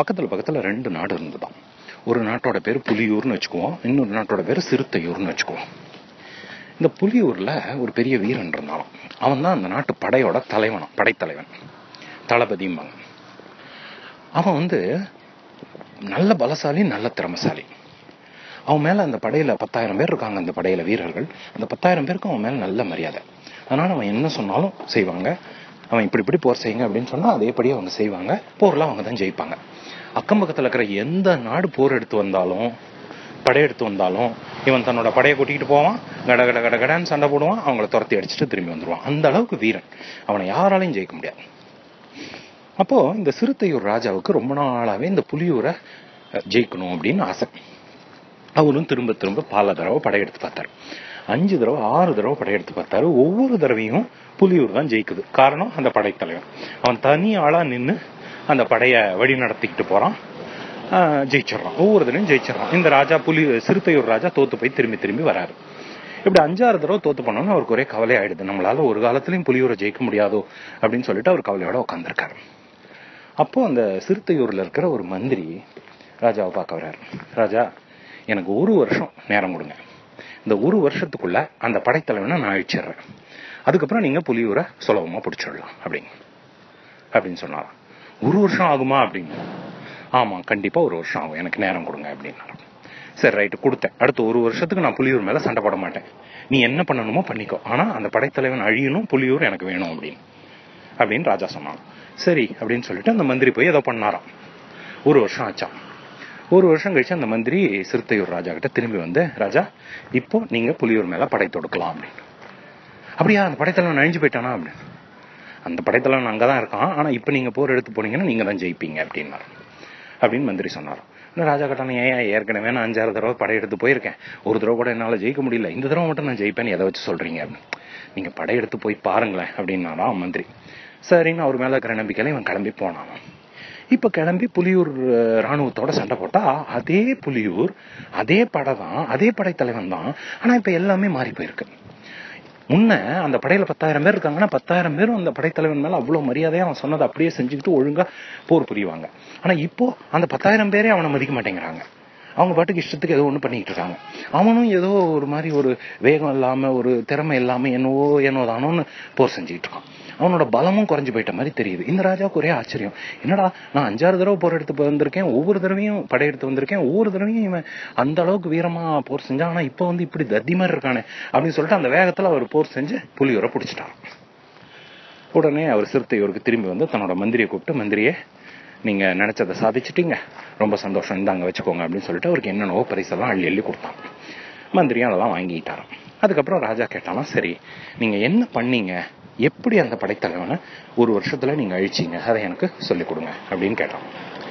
பக்கத்துல பக்கத்துல ரெண்டு நாடு இருந்துதான் ஒரு நாட்டோட பேர் புலியூர்னு வச்சுக்குவோம் இன்னொரு நாட்டோட பேர் சிறுத்தையூர்னு வச்சுக்குவோம் இந்த புலியூர்ல ஒரு பெரிய வீரன் இருந்தாலும் அவன் தான் அந்த நாட்டு படையோட தலைவனம் படைத்தலைவன் தளபதிம்பாங்க அவன் வந்து நல்ல பலசாலி நல்ல திறமசாலி அவன் மேல அந்த படையில பத்தாயிரம் பேர் இருக்காங்க அந்த படையில வீரர்கள் அந்த பத்தாயிரம் பேருக்கு அவன் மேல நல்ல மரியாதை அதனால அவன் என்ன சொன்னாலும் செய்வாங்க அவன் இப்படி இப்படி போர் செய்யுங்க அப்படின்னு சொன்னா அதேபடி அவங்க செய்வாங்க போர்ல அவங்க தான் ஜெயிப்பாங்க அக்கம் பக்கத்துல இருக்கிற எந்த நாடு போர் எடுத்து வந்தாலும் படையெடுத்து வந்தாலும் இவன் தன்னோட படையை கூட்டிகிட்டு போவான் கட கட கட கடன்னு சண்டை போடுவான் அவங்கள துரத்தி அடிச்சுட்டு திரும்பி வந்துருவான் அந்த அளவுக்கு வீரன் அவனை யாராலையும் ஜெயிக்க முடியாது அப்போ இந்த சிறுத்தையூர் ராஜாவுக்கு ரொம்ப நாளாவே இந்த புலியூரை அஹ், ஜெயிக்கணும் அப்படின்னு ஆசை அவரும் திரும்ப திரும்ப பல தடவை படையெடுத்து பார்த்தாரு அஞ்சு தடவை ஆறு தடவை படையெடுத்து பார்த்தாரு ஒவ்வொரு தடவையும் புலியூர் தான் ஜெயிக்குது காரணம் அந்த படைத்தலைவன் அவன் தனி ஆளா நின்னு அந்த படையை வழி நடத்திக்கிட்டு போறான் ஆஹ், ஜெயிச்சிடுறான் ஒவ்வொரு தடவையும் ஜெயிச்சிடறான் இந்த ராஜா புலி சிறுத்தையூர் ராஜா தோத்து போய் திரும்பி திரும்பி வராரு இப்படி அஞ்சாறு தடவை தோத்து போனோம்னு அவருக்கு ஒரே கவலை ஆயிடுது நம்மளால ஒரு காலத்திலயும் புலியூரை ஜெயிக்க முடியாதோ அப்படின்னு சொல்லிட்டு அவர் கவலையோட உட்காந்துருக்காரு அப்போ அந்த சிறுத்தையூர்ல இருக்கிற ஒரு மந்திரி ராஜாவை பார்க்க வர்றாரு ராஜா எனக்கு ஒரு வருஷம் நேரம் கொடுங்க இந்த ஒரு வருஷத்துக்குள்ள அந்த படைத்தலைவனை நான் அழிச்சிடுறேன் அதுக்கப்புறம் நீங்க புலியூரை சுலபமா பிடிச்சிடலாம் அப்படிங்க அப்படின்னு சொன்னாராம் ஒரு வருஷம் ஆகுமா அப்படின்னு ஆமா கண்டிப்பா ஒரு வருஷம் ஆகும் எனக்கு நேரம் கொடுங்க அப்படின்னாரு சரி ரைட்டு கொடுத்தேன் அடுத்த ஒரு வருஷத்துக்கு நான் புலியூர் மேல சண்டை போட மாட்டேன் நீ என்ன பண்ணணுமோ பண்ணிக்கோ ஆனா அந்த படைத்தலைவன் அழியணும் புலியூர் எனக்கு வேணும் அப்படின்னு அப்படின்னு ராஜா சொன்னான் சரி அப்படின்னு சொல்லிட்டு அந்த மந்திரி போய் ஏதோ பண்ணாராம் ஒரு வருஷம் ஆச்சாம் ஒரு வருஷம் கழிச்சு அந்த மந்திரி சிறுத்தையூர் ராஜா கிட்ட திரும்பி வந்து ராஜா இப்போ நீங்க புலியூர் மேல படை தொடுக்கலாம் அப்படின்னு அப்படியா அந்த படைத்தலைவன் அழிஞ்சு போயிட்டானா அப்படின்னு அந்த படைத்தலைவன் அங்கதான் இருக்கான் ஆனா இப்ப நீங்க போர் எடுத்து போனீங்கன்னா நீங்க தான் ஜெயிப்பீங்க அப்படின்னாரு அப்படின்னு மந்திரி சொன்னார் இன்னும் ராஜா கட்டான ஏன் ஏற்கனவே நான் அஞ்சாறு தடவை படையெடுத்து போயிருக்கேன் ஒரு தடவை கூட என்னால ஜெயிக்க முடியல இந்த தடவை மட்டும் நான் ஜெயிப்பேன்னு எதை வச்சு சொல்றீங்க அப்படின்னு நீங்க படையெடுத்து போய் பாருங்களேன் அப்படின்னாராம் மந்திரி சரின்னு அவர் மேல இருக்கிற நம்பிக்கையில இவன் கிளம்பி போனான் இப்ப கிளம்பி புலியூர் அஹ், ராணுவத்தோட சண்டை போட்டா அதே புலியூர் அதே படை தான் அதே படைத்தலைவன் தான் ஆனா இப்ப எல்லாமே மாறி போயிருக்கு முன்ன அந்த படையில பத்தாயிரம் பேர் இருக்காங்கன்னா பத்தாயிரம் பேரும் அந்த படைத்தலைவன் மேல அவ்வளவு மரியாதையா அவன் சொன்னதை அப்படியே செஞ்சுக்கிட்டு ஒழுங்கா போர் புரிவாங்க ஆனா இப்போ அந்த பத்தாயிரம் பேரே அவனை மதிக்க மாட்டேங்கிறாங்க அவங்க பாட்டுக்கு இஷ்டத்துக்கு ஏதோ ஒண்ணு பண்ணிக்கிட்டு இருக்காங்க அவனும் ஏதோ ஒரு மாதிரி ஒரு வேகம் இல்லாம ஒரு திறமை இல்லாம என்னவோ என்னவோ தானோன்னு போர் செஞ்சுக்கிட்டு இருக்கான் அவனோட பலமும் குறைஞ்சு போயிட்ட மாதிரி தெரியுது இந்த ராஜாவுக்கு ஒரே ஆச்சரியம் என்னடா நான் அஞ்சாறு தடவை போர் எடுத்து வந்திருக்கேன் ஒவ்வொரு தடவையும் படையெடுத்து வந்திருக்கேன் ஒவ்வொரு தடவையும் இவன் அந்த அளவுக்கு வீரமா போர் செஞ்சான் ஆனா இப்ப வந்து இப்படி தத்தி மாதிரி இருக்கானே அப்படின்னு சொல்லிட்டு அந்த வேகத்துல அவர் போர் செஞ்சு புலியூரை பிடிச்சிட்டார் உடனே அவர் சிறுத்தையூருக்கு திரும்பி வந்து தன்னோட மந்திரியை கூப்பிட்டு மந்திரியே நீங்க நினைச்சதை சாதிச்சிட்டீங்க ரொம்ப சந்தோஷம் இந்தாங்க வச்சுக்கோங்க அப்படின்னு சொல்லிட்டு அவருக்கு என்னென்னவோ பரிசெல்லாம் அள்ளி அள்ளி கொடுத்தான் மந்திரியும் அதெல்லாம் வாங்கிட்டாராம் அதுக்கப்புறம் ராஜா கேட்டாலும் சரி நீங்க என்ன பண்ணீங்க எப்படி அந்த படைத்தலைவனை ஒரு வருஷத்துல நீங்க அழிச்சீங்க அதை எனக்கு சொல்லிக் கொடுங்க அப்படின்னு கேட்டான்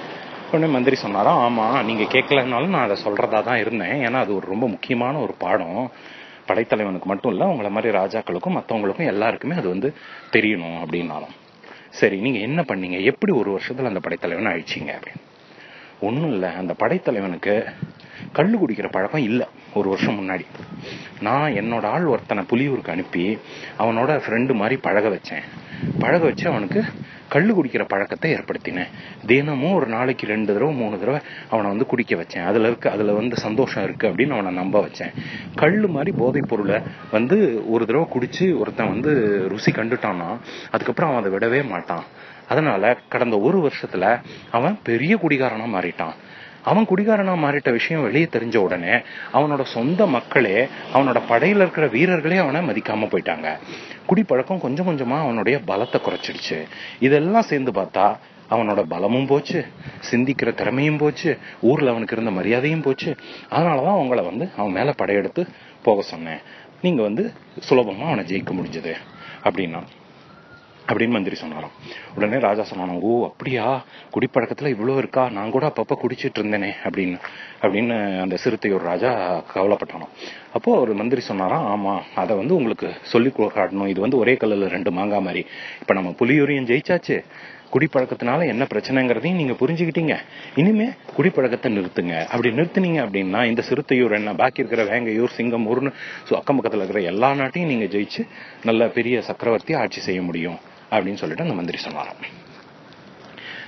உடனே மந்திரி சொன்னாராம் ஆமா நீங்க கேட்கலனாலும் நான் அதை சொல்றதா தான் இருந்தேன் ஏன்னா அது ஒரு ரொம்ப முக்கியமான ஒரு பாடம் படைத்தலைவனுக்கு மட்டும் இல்ல உங்களை மாதிரி ராஜாக்களுக்கும் மத்தவங்களுக்கும் எல்லாருக்குமே அது வந்து தெரியணும் அப்படின்னாலும் சரி நீங்க என்ன பண்ணீங்க எப்படி ஒரு வருஷத்துல அந்த படைத்தலைவனை அழிச்சீங்க அப்படின்னு ஒண்ணும் இல்ல அந்த படைத்தலைவனுக்கு கள்ளு குடிக்கிற பழக்கம் இல்ல ஒரு வருஷம் முன்னாடி நான் என்னோட ஆள் ஒருத்தனை புலியூருக்கு அனுப்பி அவனோட ஃப்ரெண்டு மாதிரி பழக வச்சேன் பழக வச்சு அவனுக்கு கள்ளு குடிக்கிற பழக்கத்தை ஏற்படுத்தினேன் தினமும் ஒரு நாளைக்கு ரெண்டு தடவை மூணு தடவை அவனை வந்து குடிக்க வச்சேன் அதுல இருக்கு அதுல வந்து சந்தோஷம் இருக்கு அப்படின்னு அவனை நம்ப வச்சேன் கள்ளு மாதிரி போதைப் பொருளை வந்து ஒரு தடவை குடிச்சு ஒருத்தன் வந்து ருசி கண்டுட்டான்னா அதுக்கப்புறம் அவன் அதை விடவே மாட்டான் அதனால கடந்த ஒரு வருஷத்துல அவன் பெரிய குடிகாரனா மாறிட்டான் அவன் குடிகாரனா மாறிட்ட விஷயம் வெளியே தெரிஞ்ச உடனே அவனோட சொந்த மக்களே அவனோட படையில இருக்கிற வீரர்களே அவனை மதிக்காம போயிட்டாங்க குடிப்பழக்கம் கொஞ்சம் கொஞ்சமா அவனுடைய பலத்தை குறைச்சிடுச்சு இதெல்லாம் சேர்ந்து பார்த்தா அவனோட பலமும் போச்சு சிந்திக்கிற திறமையும் போச்சு ஊர்ல அவனுக்கு இருந்த மரியாதையும் போச்சு அதனாலதான் அவங்கள வந்து அவன் மேல படையெடுத்து போக சொன்னேன் நீங்க வந்து சுலபமா அவனை ஜெயிக்க முடிஞ்சது அப்படின்னா அப்படின்னு மந்திரி சொன்னாராம் உடனே ராஜா சொன்னானோ ஓ அப்படியா குடிப்பழக்கத்துல இவ்வளவு இருக்கா நான் கூட அப்பப்ப குடிச்சிட்டு இருந்தேனே அப்படின்னு அப்படின்னு அந்த சிறுத்தையூர் ராஜா கவலைப்பட்டானோ அப்போ ஒரு மந்திரி சொன்னாராம் ஆமா அதை வந்து உங்களுக்கு சொல்லி காட்டணும் இது வந்து ஒரே கல்லுல ரெண்டு மாங்கா மாதிரி இப்ப நம்ம புலியூரையும் ஜெயிச்சாச்சு குடிப்பழக்கத்தினால என்ன பிரச்சனைங்கிறதையும் நீங்க புரிஞ்சுக்கிட்டீங்க இனிமே குடிப்பழக்கத்தை நிறுத்துங்க அப்படி நிறுத்துனீங்க அப்படின்னா இந்த சிறுத்தையூர் என்ன பாக்கி இருக்கிற வேங்கையூர் சிங்கமூர்னு ஸோ அக்கம் பக்கத்துல இருக்கிற எல்லா நாட்டையும் நீங்க ஜெயிச்சு நல்ல பெரிய சக்கரவர்த்தி ஆட்சி செய்ய முடியும் அப்படின்னு சொல்லிட்டு அந்த மந்திரி சொன்னாராம்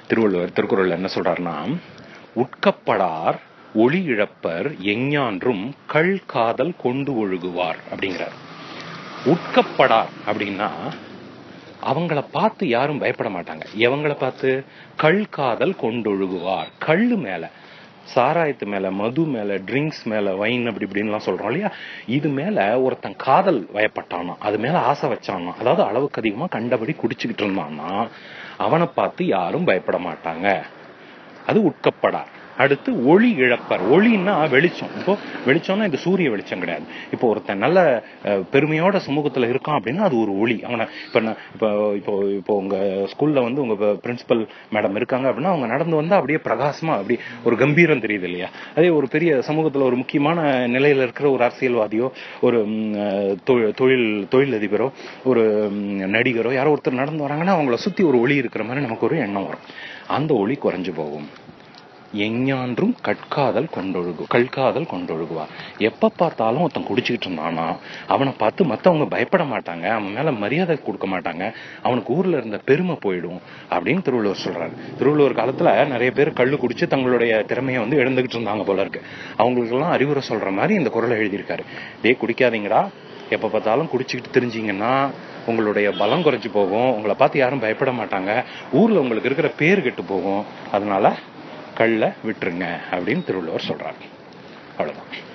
திருவள்ளுவர் திருக்குறள் என்ன சொல்றாருன்னா உட்கப்படார் ஒளி இழப்பர் எஞ்ஞான்றும் கள் காதல் கொண்டு ஒழுகுவார் அப்படிங்கிறார் உட்கப்படார் அப்படின்னா அவங்கள பார்த்து யாரும் பயப்பட மாட்டாங்க எவங்கள பார்த்து கள் காதல் கொண்டொழுகுவார் கள்ளு மேல சாராயத்து மேல மது மேல ட்ரிங்க்ஸ் மேல வைன் அப்படி இப்படின்லாம் சொல்றோம் இல்லையா இது மேல ஒருத்தன் காதல் வயப்பட்டானா அது மேல ஆசை வச்சானா அதாவது அளவுக்கு அதிகமா கண்டபடி குடிச்சுக்கிட்டு இருந்தான்னா அவனை பார்த்து யாரும் பயப்பட மாட்டாங்க அது உட்கப்படார் அடுத்து ஒளி இழப்பர் ஒளின்னா வெளிச்சம் இப்போ வெளிச்சம்னா இது சூரிய வெளிச்சம் கிடையாது இப்போ ஒருத்தன் நல்ல அஹ், பெருமையோட சமூகத்துல இருக்கான் அப்படின்னா அது ஒரு ஒளி அவனை இப்ப நான் இப்போ இப்போ இப்போ உங்க ஸ்கூல்ல வந்து உங்க பிரின்சிபல் மேடம் இருக்காங்க அப்படின்னா அவங்க நடந்து வந்தா அப்படியே பிரகாசமா அப்படி ஒரு கம்பீரம் தெரியுது இல்லையா அதே ஒரு பெரிய சமூகத்துல ஒரு முக்கியமான நிலையில இருக்கிற ஒரு அரசியல்வாதியோ ஒரு ம், அஹ், தொழில் தொழில் தொழிலதிபரோ ஒரு ம், நடிகரோ யாரோ ஒருத்தர் நடந்து வராங்கன்னா அவங்கள சுத்தி ஒரு ஒளி இருக்கிற மாதிரி நமக்கு ஒரு எண்ணம் வரும் அந்த ஒளி குறைஞ்சு போகும் எஞ்ஞான்றும் கட்காதல் கொண்டொழுகு கல்காதல் கொண்டொழுகுவார் எப்ப பார்த்தாலும் ஒருத்தன் குடிச்சுக்கிட்டு இருந்தானா அவனை பார்த்து மத்தவங்க பயப்பட மாட்டாங்க அவன் மேல மரியாதை கொடுக்க மாட்டாங்க அவனுக்கு ஊர்ல இருந்த பெருமை போயிடும் அப்படின்னு திருவள்ளுவர் சொல்றாரு திருவள்ளுவர் காலத்துல நிறைய பேர் கள்ளு குடிச்சு தங்களுடைய திறமையை வந்து இழந்துகிட்டு இருந்தாங்க போல இருக்கு அவங்களுக்கு எல்லாம் அறிவுரை சொல்ற மாதிரி இந்த குரலை எழுதியிருக்காரு டே குடிக்காதீங்கடா எப்ப பார்த்தாலும் குடிச்சுக்கிட்டு தெரிஞ்சீங்கன்னா உங்களுடைய பலம் குறைஞ்சு போகும் உங்களை பார்த்து யாரும் பயப்பட மாட்டாங்க ஊர்ல உங்களுக்கு இருக்கிற பேர் கெட்டு போகும் அதனால கள்ள விட்டுருங்க அப்படின்னு திருவள்ளுவர் சொல்றாரு அவ்வளவுதான்